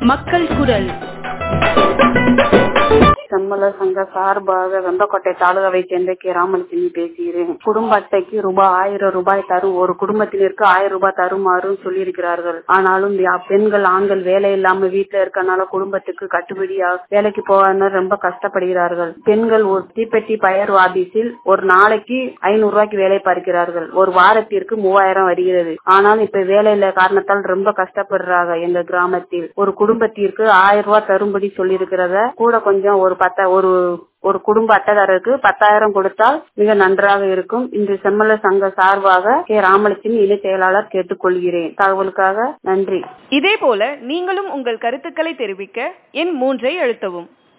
மக்கள் குரல் செம்மலர் சங்க சார்பாக வெம்பக்கோட்டை தாலுகாவை சேர்ந்த கே ராமலட்சுமி பேசுகிறேன் குடும்ப அட்டைக்கு ரூபாய் ஆயிரம் ரூபாய் தரும் ஒரு குடும்பத்தினருக்கு ஆயிரம் ரூபாய் தருமாறும் சொல்லியிருக்கிறார்கள் ஆனாலும் யா- பெண்கள் ஆண்கள் வேலை இல்லாம வீட்டுல இருக்கனால குடும்பத்துக்கு கட்டுப்படியா வேலைக்கு போகாம ரொம்ப கஷ்டப்படுகிறார்கள் பெண்கள் ஒரு தீப்பெட்டி பயர் ஆபீஸில் ஒரு நாளைக்கு ஐநூறு ரூபாய்க்கு வேலை பார்க்கிறார்கள் ஒரு வாரத்திற்கு மூவாயிரம் வருகிறது ஆனால் இப்ப வேலை இல்ல காரணத்தால் ரொம்ப கஷ்டப்படுறாங்க எங்க கிராமத்தில் ஒரு குடும்பத்திற்கு ஆயிரம் ரூபாய் தரும்படி சொல்லியிருக்கிறத கூட கொஞ்சம் ஒரு பத்த ஒரு ஒரு குடும்ப அட்டைதாரருக்கு பத்தாயிரம் கொடுத்தால் மிக நன்றாக இருக்கும் இன்று செம்மலர் சங்க சார்பாக கே ராமலட்சுமி இணை செயலாளர் கேட்டுக்கொள்கிறேன் தகவலுக்காக நன்றி இதே போல நீங்களும் உங்கள் கருத்துக்களை தெரிவிக்க எண் மூன்றை அழுத்தவும்